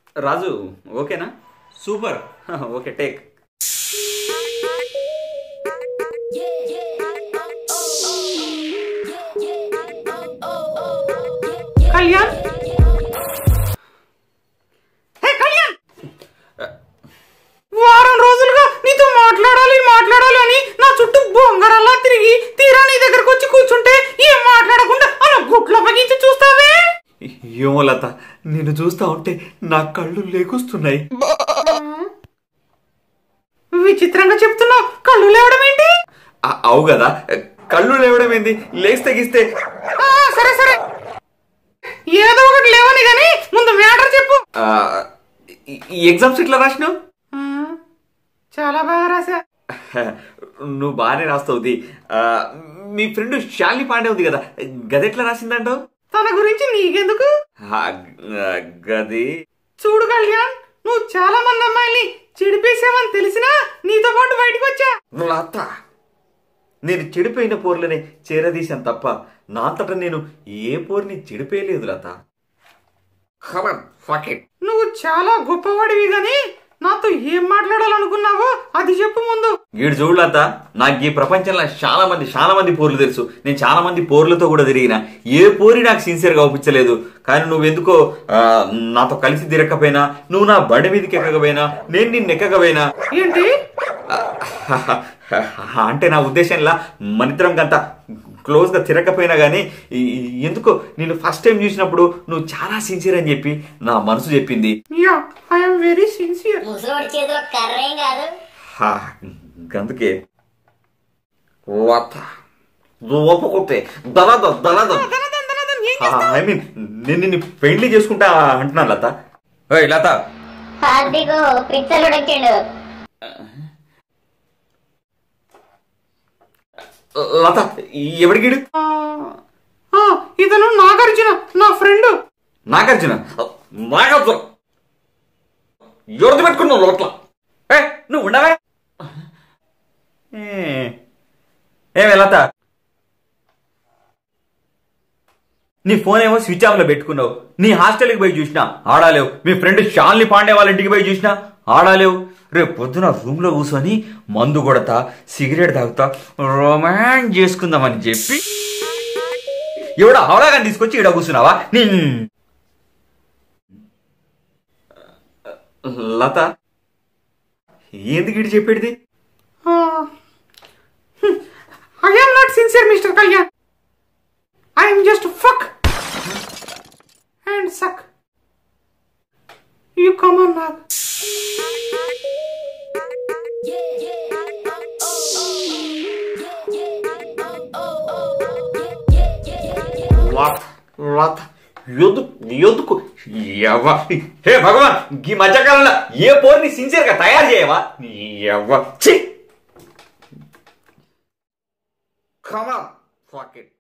రాజు ఓకేనా super okay take Kalyan hey Kalyan వారం రోజులుగా నీతో మాట్లాడాలి మాట్లాడాలి అని నా చుట్టూ బొంగరల్లా తిరిగి తీరా నీ దగ్గరకు వచ్చి కూర్చుంటే ఏం మాట్లాడకుండా అలా గుట్ల పగించి చూస్తావే ఏమో లత నిన్ను చూస్తా ఉంటే నా కళ్ళు లేకొస్తున్నాయి విచిత్రంగా చెప్తున్నావు కళ్ళు లేవడం ఏంటి ఆ, అవు కదా కళ్ళు లేవడం ఏంది లేచి తెగిస్తే ఆ, సరే సరే ఏదో ఒకటి లేవని గాని ముందు మ్యాటర్ చెప్పు ఆ, ఈ- ఈ ఎగ్జామ్స్ ఎట్లా రాసినావు ఆ, చాలా బాగా రాసా నువ్వు బాగానే రాస్తావుది ఆ, మీ ఫ్రెండ్ శాలిని పాండే ఉంది కదా గదెట్లా రాసిందంటావు తన గురించి నీకెందుకు ఆ, గది చూడు కళ్యాణ్ నువ్వు చాలా మంది అమ్మాయిల్ని చెడిపేసావని తెలిసినా నీతో పాటు బయటకు వచ్చా లత నేను చెడిపోయిన పోర్లనే చేరదీశాను తప్ప నా అంతటా నేను ఏ పోర్ని చెడిపోయలేదు లత ఖబర్ ఫక్ ఇట్ నువ్వు చాలా గొప్పవాడివి గాని నాతో ఏం మాట్లాడాలనుకున్నావో అది చెప్పు ముందు గీడు చూడు లత నాకు ఈ ప్రపంచంలో చాలా మంది చాలా మంది పోర్లు తెలుసు నేను చాలా మంది పోర్లతో కూడా తిరిగిన ఏ పోరి నాకు సిన్సియర్ గా ఒప్పించలేదు కానీ నువ్వెందుకో ఆ, నాతో కలిసి తిరగకపోయినా నువ్వు నా బండి మీదకి ఎక్కకపోయినా నేను నిన్ను ఎక్కకపోయినా ఏంటి అంటే నా ఉద్దేశంలా మనిద్దరం కంత క్లోజ్ గా తిరగకపోయినా గానీ ఈ- ఈ- ఎందుకో నేను ఫస్ట్ టైం చూసినప్పుడు నువ్వు చాలా సిన్సియర్ అని చెప్పి నా మనసు చెప్పింది యా ఐఎమ్ వెరీ సిన్సియర్ ముసలోడి చేతిలో కర్రేం కాదు హా, అందుకే లత ఒప్పుకుంటే దళద దళద ఐ మీన్ నేను నిన్ను పెళ్లి చేసుకుంటా అంటున్నాను లత ఓయ్ లత హార్దిక్ పిచ్చలు వచ్చిండు లత ఎవడిగిడు ఇతను నాగార్జున నా ఫ్రెండ్ నాగార్జున నాగార్జున ఎవరిది పెట్టుకున్నావు లోట్ల ఏ నువ్వు ఉండవే ఏమే లత నీ ఫోన్ ఏమో స్విచ్ ఆఫ్ లో పెట్టుకున్నావు నీ హాస్టల్కి పోయి చూసినా ఆడాలేవు మీ ఫ్రెండ్ షాల్ని పాండే వాళ్ళ ఇంటికి పోయి చూసినా ఆడాలేవు రేపు పొద్దున రూమ్ లో కూర్చొని మందు కొడతా సిగరెట్ తాగుతా రొమాన్స్ చేసుకుందామని చెప్పి ఎవడ హౌరాగాన్ని తీసుకొచ్చి ఇక్కడ కూర్చున్నావా నీ లత ఏంది గిడి చెప్పేది I'm not sincere mister Kalyan I'm just fuck and suck you come on Nag Latha Latha ఎందుకు ఎందుకు ఎవ హే భగవాన్ ఈ మధ్యకాలంలో ఏ పోర్ని సిన్సియర్ గా తయారు చేయవా ఎవ ఛీ కమా ఫక్ ఇట్